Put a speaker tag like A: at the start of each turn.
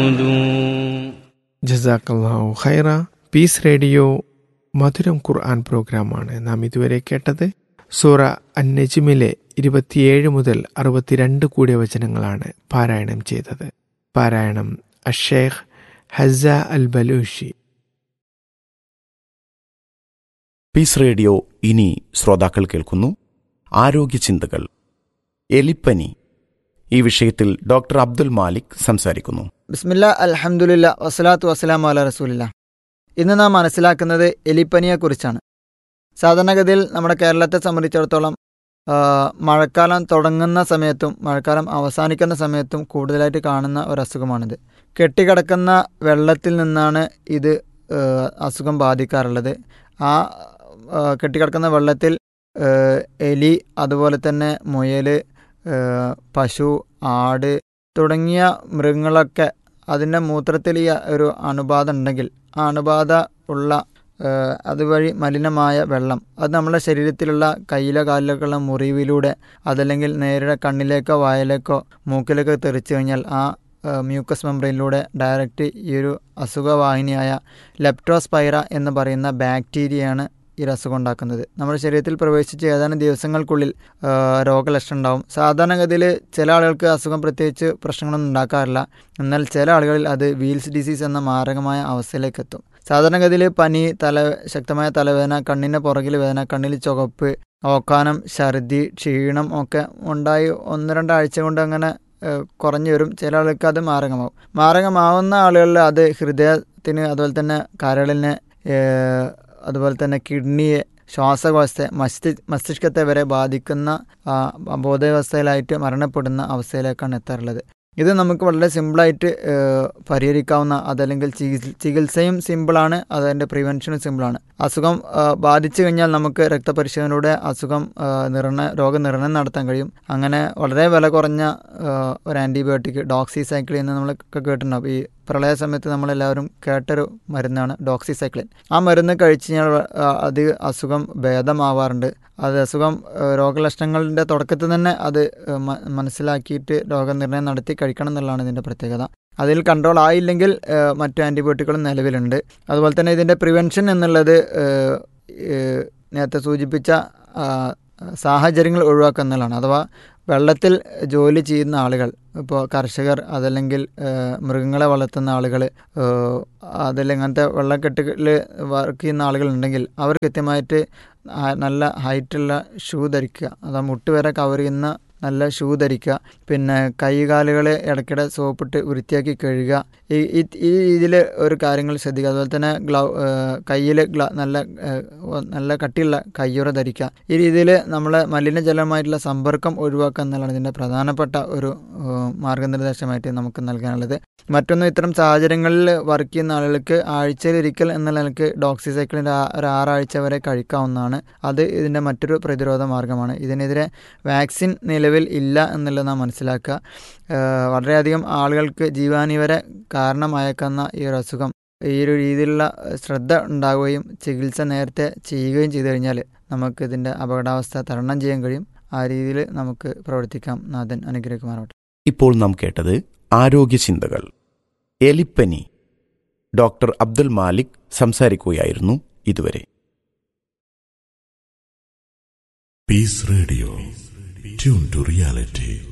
A: ജസാക്കല്ലാഹു ഖൈറ piece radio മധുരം ഖുർആൻ പ്രോഗ്രാമാണ് നാം ഇതുവരെ കേട്ടത് സൂറ അന്നജിമിലെ ഇരുപത്തിയേഴ് മുതൽ അറുപത്തിരണ്ട് കൂടിയ വചനങ്ങളാണ് പാരായണം ചെയ്തത് പാരായണം അഷേഖ് ഹസ അൽ ബലൂഷി
B: പീസ് റേഡിയോ ഇനി ശ്രോതാക്കൾ കേൾക്കുന്നു ആരോഗ്യ ചിന്തകൾ എലിപ്പനി ഈ വിഷയത്തിൽ ഡോക്ടർ അബ്ദുൽ മാലിക് സംസാരിക്കുന്നു
C: ബിസ്മില്ല അൽഹംദുലില്ല വസ്സലാത്തു വസ്സലാം അല റസൂലില്ല ഇന്ന് നാം മനസ്സിലാക്കുന്നത് എലിപ്പനിയെക്കുറിച്ചാണ് സാധാരണഗതിയിൽ നമ്മുടെ കേരളത്തെ സംബന്ധിച്ചിടത്തോളം ആ, മഴക്കാലം തുടങ്ങുന്ന സമയത്തും മഴക്കാലം അവസാനിക്കുന്ന സമയത്തും കൂടുതലായിട്ട് കാണുന്ന ഒരു അസുഖമാണിത് കെട്ടിക്കിടക്കുന്ന വെള്ളത്തിൽ നിന്നാണ് ഇത് ആ, അസുഖം ബാധിക്കാറുള്ളത് ആ ആ, കെട്ടിക്കിടക്കുന്ന വെള്ളത്തിൽ ആ, എലി അതുപോലെ തന്നെ മുയൽ ആ, പശു ആട് തുടങ്ങിയ മൃഗങ്ങളൊക്കെ അതിൻ്റെ മൂത്രത്തിൽ ഈ ഒരു അണുബാധ ഉണ്ടെങ്കിൽ ആ അണുബാധ ഉള്ള ഏഹ്, അതുവഴി മലിനമായ വെള്ളം അത് നമ്മുടെ ശരീരത്തിലുള്ള കയ്യിലോ കാലിലൊക്കെ ഉള്ള മുറിവിലൂടെ അതല്ലെങ്കിൽ നേരെ കണ്ണിലേക്കോ വായിലേക്കോ മൂക്കിലേക്കോ തെറിച്ചു കഴിഞ്ഞാൽ ആ ഏഹ്, മ്യൂക്കസ് മെംബ്രെയിനിലൂടെ ഡയറക്റ്റ് ഈ ഒരു അസുഖവാഹിനിയായ ലെപ്റ്റോസ്പൈറ എന്ന് പറയുന്ന ബാക്ടീരിയയാണ് ഈ ഒരു അസുഖം ഉണ്ടാക്കുന്നത് നമ്മുടെ ശരീരത്തിൽ പ്രവേശിച്ച് ഏതാനും ദിവസങ്ങൾക്കുള്ളിൽ ആ, രോഗലക്ഷണം ഉണ്ടാവും സാധാരണഗതിയിൽ ചില ആളുകൾക്ക് അസുഖം പ്രത്യേകിച്ച് പ്രശ്നങ്ങളൊന്നും ഉണ്ടാക്കാറില്ല എന്നാൽ ചില ആളുകളിൽ അത് വീൽസ് ഡിസീസ് എന്ന മാരകമായ അവസ്ഥയിലേക്ക് എത്തും സാധാരണഗതിയിൽ പനി തല ശക്തമായ തലവേദന കണ്ണിൻ്റെ പുറകിൽ വേദന കണ്ണിൽ ചുവപ്പ് ഓക്കാനം ഛർദി ക്ഷീണം ഒക്കെ ഉണ്ടായി ഒന്ന് രണ്ടാഴ്ച കൊണ്ട് അങ്ങനെ ഏഹ്, കുറഞ്ഞു വരും ചില ആളുകൾക്ക് അത് മാരകമാവും മാരകമാവുന്ന ആളുകളിൽ അത് ഹൃദയത്തിന് അതുപോലെ തന്നെ കരളിന് ഏഹ്, അതുപോലെ തന്നെ കിഡ്നിയെ ശ്വാസകോശത്തെ മസ്തി മസ്തിഷ്കത്തെ വരെ ബാധിക്കുന്ന ആ, അബോധാവസ്ഥയിലായിട്ട് മരണപ്പെടുന്ന അവസ്ഥയിലേക്കാണ് എത്താറുള്ളത് ഇത് നമുക്ക് വളരെ സിമ്പിളായിട്ട് ഏഹ്, പരിഹരിക്കാവുന്ന അതല്ലെങ്കിൽ ചികിത്സ ചികിത്സയും സിമ്പിളാണ് അതിൻ്റെ പ്രിവെൻഷനും സിമ്പിളാണ് അസുഖം ആ, ബാധിച്ചു കഴിഞ്ഞാൽ നമുക്ക് രക്തപരിശോധനയിലൂടെ അസുഖം ആ, നിർണയ രോഗനിർണയം നടത്താൻ കഴിയും അങ്ങനെ വളരെ വില കുറഞ്ഞ ആ, ഒരു ആൻറ്റിബയോട്ടിക് ഡോക്സിസൈക്ലിൻ എന്ന് നമ്മളൊക്കെ കേട്ടിട്ടുണ്ടാവും ഈ പ്രളയ സമയത്ത് നമ്മളെല്ലാവരും കേട്ടൊരു മരുന്നാണ് ഡോക്സിസൈക്ലിൻ ആ മരുന്ന് കഴിച്ചു കഴിഞ്ഞാൽ ആ, അത് അസുഖം ഭേദമാവാറുണ്ട് അത് അസുഖം ആ, രോഗലക്ഷണങ്ങളുടെ തുടക്കത്തിൽ തന്നെ അത് ആ, മ- മനസ്സിലാക്കിയിട്ട് രോഗനിർണയം നടത്തി കഴിക്കണം എന്നുള്ളതാണ് ഇതിൻ്റെ പ്രത്യേകത അതിൽ കൺട്രോൾ ആയില്ലെങ്കിൽ ആ, മറ്റു ആൻറ്റിബയോട്ടിക്കുകളും നിലവിലുണ്ട് അതുപോലെ തന്നെ ഇതിൻ്റെ പ്രിവെൻഷൻ എന്നുള്ളത് ആ, ഏ, നേരത്തെ സൂചിപ്പിച്ച ആ, സാഹചര്യങ്ങൾ ഒഴിവാക്കുക എന്നുള്ളതാണ് അഥവാ വെള്ളത്തിൽ ജോലി ചെയ്യുന്ന ആളുകൾ ഇപ്പോൾ കർഷകർ അതല്ലെങ്കിൽ ഏഹ്, മൃഗങ്ങളെ വളർത്തുന്ന ആളുകൾ അതല്ലെങ്കിൽ അങ്ങനത്തെ വെള്ളക്കെട്ടുകളിൽ വർക്ക് ചെയ്യുന്ന ആളുകളുണ്ടെങ്കിൽ അവർ കൃത്യമായിട്ട് ആ- നല്ല ഹൈറ്റുള്ള ഷൂ ധരിക്കുക അതാ മുട്ട് വരെ കവർ ചെയ്യുന്ന നല്ല ഷൂ ധരിക്കുക പിന്നെ കൈകാലുകൾ ഇടയ്ക്കിടെ സോപ്പിട്ട് വൃത്തിയാക്കി കഴുകുക ഈ ഈ ഈ രീതിയിൽ ഒരു കാര്യങ്ങൾ ശ്രദ്ധിക്കുക അതുപോലെ തന്നെ ഗ്ലൗ കയ്യിൽ ഗ്ല നല്ല ഏഹ്, ഒ- നല്ല കട്ടിയുള്ള കയ്യുറ ധരിക്കുക ഈ രീതിയിൽ നമ്മൾ മലിനജലമായിട്ടുള്ള സമ്പർക്കം ഒഴിവാക്കുക എന്നുള്ളതാണ് ഇതിൻ്റെ പ്രധാനപ്പെട്ട ഒരു ഏഹ്, മാർഗനിർദ്ദേശമായിട്ട് നമുക്ക് നൽകാനുള്ളത് മറ്റൊന്ന് ഇത്തരം സാഹചര്യങ്ങളിൽ വർക്ക് ചെയ്യുന്ന ആളുകൾക്ക് ആഴ്ചയിൽ ഒരിക്കൽ എന്ന നിലയ്ക്ക് ഡോക്സിസൈക്കിളിൻ്റെ ഒരു ആറാഴ്ച വരെ കഴിക്കാവുന്നതാണ് അത് ഇതിൻ്റെ മറ്റൊരു പ്രതിരോധ മാർഗമാണ് ഇതിനെതിരെ വാക്സിൻ നിലവിൽ ഇല്ല എന്നുള്ളത് നാം മനസ്സിലാക്കുക ഏഹ് വളരെയധികം ആളുകൾക്ക് ജീവാനി വരെ കാരണമായേക്കുന്ന ഈ ഒരു അസുഖം ഈ ഒരു രീതിയിലുള്ള ശ്രദ്ധ ഉണ്ടാവുകയും ചികിത്സ നേരത്തെ ചെയ്യുകയും ചെയ്തു കഴിഞ്ഞാൽ നമുക്ക് ഇതിൻ്റെ അപകടാവസ്ഥ തരണം ചെയ്യാൻ കഴിയും ആ രീതിയിൽ നമുക്ക് പ്രവർത്തിക്കാം നാഥൻ അനുഗ്രഹിക്കുമാറാവട്ടെ
B: ഇപ്പോൾ നാം കേട്ടത് ആരോഗ്യ ചിന്തകൾ എലിപ്പനി ഡോക്ടർ അബ്ദുൽ മാലിക് സംസാരിക്കുകയായിരുന്നു ഇതുവരെ
D: Peace Radio. Tune to reality.